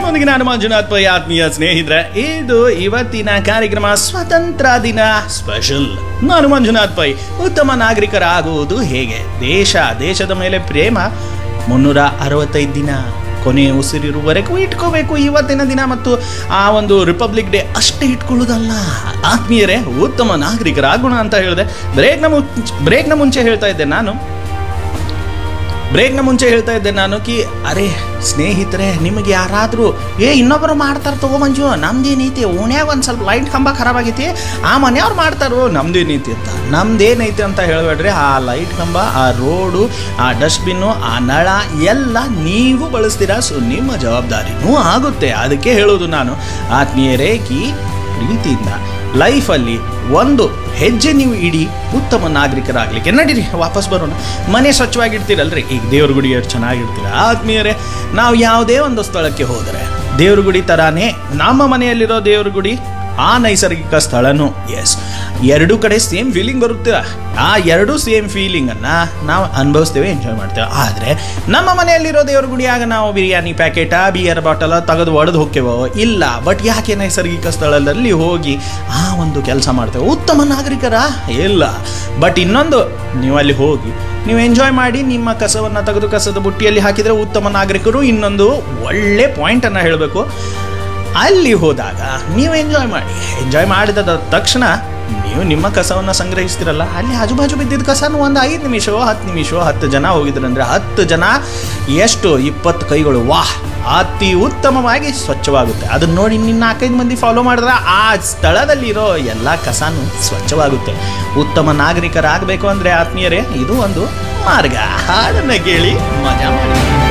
ನಿಮ್ಮೊಂದಿಗೆ ನಾನು ಮಂಜುನಾಥ್ ಪೈ ಆತ್ಮೀಯ ಸ್ನೇಹಿತರೆ ಇದು ಇವತ್ತಿನ ಕಾರ್ಯಕ್ರಮ ಸ್ವತಂತ್ರ ದಿನ ಸ್ಪೆಷಲ್ ನಾನು ಮಂಜುನಾಥ್ ಪೈ ಉತ್ತಮ ನಾಗರಿಕರಾಗುವುದು ಹೇಗೆ ದೇಶ ದೇಶದ ಮೇಲೆ ಪ್ರೇಮ ಮುನ್ನೂರ ಅರವತ್ತೈದು ದಿನ ಕೊನೆ ಉಸಿರಿರುವವರೆಗೂ ಇಟ್ಕೋಬೇಕು ಇವತ್ತಿನ ದಿನ ಮತ್ತು ಆ ಒಂದು ರಿಪಬ್ಲಿಕ್ ಡೇ ಅಷ್ಟೇ ಇಟ್ಕೊಳ್ಳೋದಲ್ಲ ಆತ್ಮೀಯರೇ ಉತ್ತಮ ನಾಗರಿಕರಾಗೋಣ ಅಂತ ಹೇಳಿದೆ ಬ್ರೇಕ್ನ ಮುಂಚೆ ಬ್ರೇಕ್ನ ಮುಂಚೆ ಹೇಳ್ತಾ ಇದ್ದೆ ನಾನು ಬ್ರೇಕ್ನ ಮುಂಚೆ ಹೇಳ್ತಾ ಇದ್ದೆ ನಾನು ಕಿ ಅರೆ ಸ್ನೇಹಿತರೆ ನಿಮಗೆ ಯಾರಾದರೂ ಏ ಇನ್ನೊಬ್ಬರು ಮಾಡ್ತಾರೆ ತಗೋ ಮಂಜು ನಮ್ದೇನೈತಿ ಓಣ್ಯಾಗ ಒಂದು ಸ್ವಲ್ಪ ಲೈಟ್ ಕಂಬ ಖರಾಬ್ ಆಗೈತಿ ಆ ಮನೆಯವ್ರು ಮಾಡ್ತಾರೋ ನಮ್ದೇನೈತಿ ಅಂತ ನಮ್ದೇನೈತಿ ಅಂತ ಹೇಳಬೇಡ್ರಿ ಆ ಲೈಟ್ ಕಂಬ ಆ ರೋಡು ಆ ಡಸ್ಟ್ಬಿನ್ನು ಆ ನಳ ಎಲ್ಲ ನೀವು ಬಳಸ್ತೀರಾ ಸೊ ನಿಮ್ಮ ಜವಾಬ್ದಾರಿನೂ ಆಗುತ್ತೆ ಅದಕ್ಕೆ ಹೇಳೋದು ನಾನು ಆತ್ಮೀಯರೇ ಕಿ ಪ್ರೀತಿಯಿಂದ ಲೈಫಲ್ಲಿ ಒಂದು ಹೆಜ್ಜೆ ನೀವು ಇಡಿ ಉತ್ತಮ ನಾಗರಿಕರಾಗಲಿಕ್ಕೆ ನಡೀರಿ ವಾಪಸ್ ಬರೋಣ ಮನೆ ಸ್ವಚ್ಛವಾಗಿಡ್ತೀರಲ್ರಿ ಈಗ ದೇವ್ರ ಗುಡಿ ಎಷ್ಟು ಚೆನ್ನಾಗಿರ್ತೀರ ಆತ್ಮೀಯರೇ ನಾವು ಯಾವುದೇ ಒಂದು ಸ್ಥಳಕ್ಕೆ ಹೋದರೆ ದೇವ್ರ ಗುಡಿ ಥರಾನೇ ನಮ್ಮ ಮನೆಯಲ್ಲಿರೋ ದೇವ್ರ ಗುಡಿ ಆ ನೈಸರ್ಗಿಕ ಸ್ಥಳನೂ ಎಸ್ ಎರಡೂ ಕಡೆ ಸೇಮ್ ಫೀಲಿಂಗ್ ಬರುತ್ತೆ ಆ ಎರಡೂ ಸೇಮ್ ಫೀಲಿಂಗನ್ನು ನಾವು ಅನುಭವಿಸ್ತೇವೆ ಎಂಜಾಯ್ ಮಾಡ್ತೇವೆ ಆದರೆ ನಮ್ಮ ಮನೆಯಲ್ಲಿರೋ ದೇವ್ರ ಗುಡಿಯಾಗ ನಾವು ಬಿರಿಯಾನಿ ಪ್ಯಾಕೆಟ ಬಿಯರ್ ಬಾಟಲ ತೆಗೆದು ಒಡೆದು ಹೋಗ್ತೇವೋ ಇಲ್ಲ ಬಟ್ ಯಾಕೆ ನೈಸರ್ಗಿಕ ಸ್ಥಳದಲ್ಲಿ ಹೋಗಿ ಆ ಒಂದು ಕೆಲಸ ಮಾಡ್ತೇವೆ ಉತ್ತಮ ನಾಗರಿಕರ ಇಲ್ಲ ಬಟ್ ಇನ್ನೊಂದು ನೀವು ಅಲ್ಲಿ ಹೋಗಿ ನೀವು ಎಂಜಾಯ್ ಮಾಡಿ ನಿಮ್ಮ ಕಸವನ್ನು ತೆಗೆದು ಕಸದ ಬುಟ್ಟಿಯಲ್ಲಿ ಹಾಕಿದರೆ ಉತ್ತಮ ನಾಗರಿಕರು ಇನ್ನೊಂದು ಒಳ್ಳೆ ಪಾಯಿಂಟನ್ನು ಹೇಳಬೇಕು ಅಲ್ಲಿ ಹೋದಾಗ ನೀವು ಎಂಜಾಯ್ ಮಾಡಿ ಎಂಜಾಯ್ ಮಾಡಿದ ತಕ್ಷಣ ನೀವು ನಿಮ್ಮ ಕಸವನ್ನು ಸಂಗ್ರಹಿಸ್ತಿರಲ್ಲ ಅಲ್ಲಿ ಆಜುಬಾಜು ಬಿದ್ದಿದ್ದ ಕಸನು ಒಂದು ಐದು ನಿಮಿಷವೋ ಹತ್ತು ನಿಮಿಷವೋ ಹತ್ತು ಜನ ಹೋಗಿದ್ರಂದ್ರೆ ಹತ್ತು ಜನ ಎಷ್ಟು ಇಪ್ಪತ್ತು ಕೈಗಳು ವಾಹ್ ಅತಿ ಉತ್ತಮವಾಗಿ ಸ್ವಚ್ಛವಾಗುತ್ತೆ ಅದನ್ನ ನೋಡಿ ನಿನ್ನ ನಾಲ್ಕೈದು ಮಂದಿ ಫಾಲೋ ಮಾಡಿದ್ರೆ ಆ ಸ್ಥಳದಲ್ಲಿರೋ ಎಲ್ಲ ಕಸನು ಸ್ವಚ್ಛವಾಗುತ್ತೆ ಉತ್ತಮ ನಾಗರಿಕರಾಗಬೇಕು ಅಂದರೆ ಆತ್ಮೀಯರೇ ಇದು ಒಂದು ಮಾರ್ಗ ಹಾಡನ್ನು ಕೇಳಿ ಮಜಾ ಮಾಡಿ